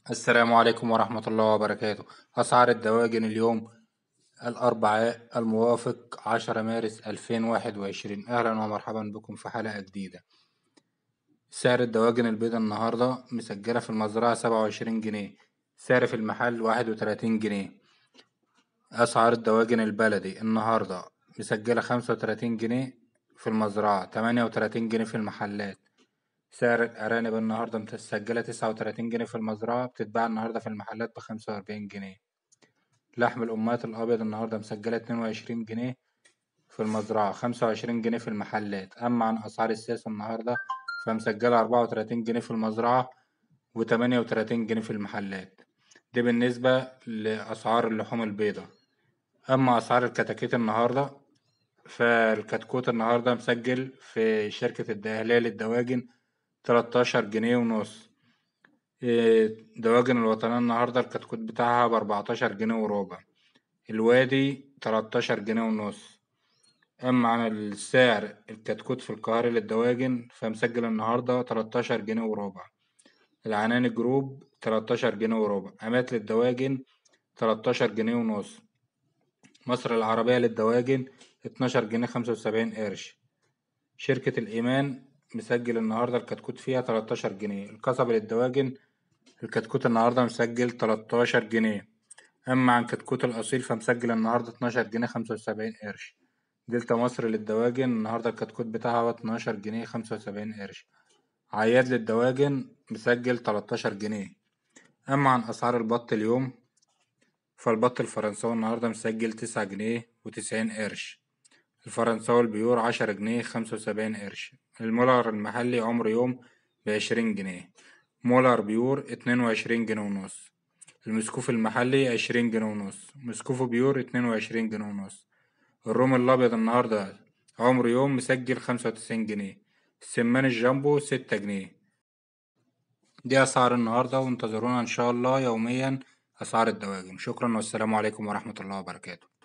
السلام عليكم ورحمة الله وبركاته أسعار الدواجن اليوم الأربعاء الموافق عشرة مارس ألفين واحد وعشرين أهلا ومرحبا بكم في حلقة جديدة سعر الدواجن البيضاء النهاردة مسجلة في المزرعة سبعة وعشرين جنيه سعر في المحل واحد وتلاتين جنيه أسعار الدواجن البلدي النهاردة مسجلة خمسة وتلاتين جنيه في المزرعة تمانية وتلاتين جنيه في المحلات سعر الأرانب النهاردة متسجلة تسعة وتلاتين جنيه في المزرعة بتتباع النهاردة في المحلات بخمسة وأربعين جنيه لحم الأمهات الأبيض النهاردة مسجلة اتنين وعشرين جنيه في المزرعة خمسة وعشرين جنيه في المحلات أما عن أسعار الساس النهاردة فمسجلة أربعة وتلاتين جنيه في المزرعة وتمانية وتلاتين جنيه في المحلات دي بالنسبة لأسعار اللحوم البيضاء أما أسعار الكتاكيت النهاردة فالكتكوت النهاردة مسجل في شركة الدهلية للدواجن تلاتاشر جنيه ونص دواجن الوطنية النهاردة الكتكوت بتاعها بأربعتاشر جنيه وربع الوادي تلاتاشر جنيه ونص أما عن السعر الكتكوت في القاهرة للدواجن فمسجل النهاردة تلاتاشر جنيه وربع العناني جروب تلاتاشر جنيه وربع أمات للدواجن تلاتاشر جنيه ونص مصر العربية للدواجن اتناشر جنيه خمسة وسبعين قرش شركة الإيمان مسجل النهاردة الكتكوت فيها تلاتاشر جنيه القصب للدواجن الكتكوت النهاردة مسجل تلاتاشر جنيه أما عن كتكوت الأصيل فمسجل النهاردة اتناشر جنيه خمسة وسبعين قرش دلتا مصر للدواجن النهاردة الكتكوت بتاعها اتناشر جنيه خمسة وسبعين قرش عياد للدواجن مسجل تلاتاشر جنيه أما عن أسعار البط اليوم فالبط الفرنساوي النهاردة مسجل تسعة جنيه وتسعين قرش الفرنساوي البيور عشرة جنيه خمسة وسبعين قرش المولر المحلي عمر يوم بعشرين جنيه مولر بيور اتنين وعشرين جنيه ونص المسكوف المحلي عشرين جنيه ونص مسكوف بيور اتنين وعشرين جنيه ونص الروم الأبيض النهاردة عمر يوم مسجل خمسة وتسعين جنيه السمان الجامبو ستة جنيه دي أسعار النهاردة وانتظرونا إن شاء الله يوميا أسعار الدواجن شكرا والسلام عليكم ورحمة الله وبركاته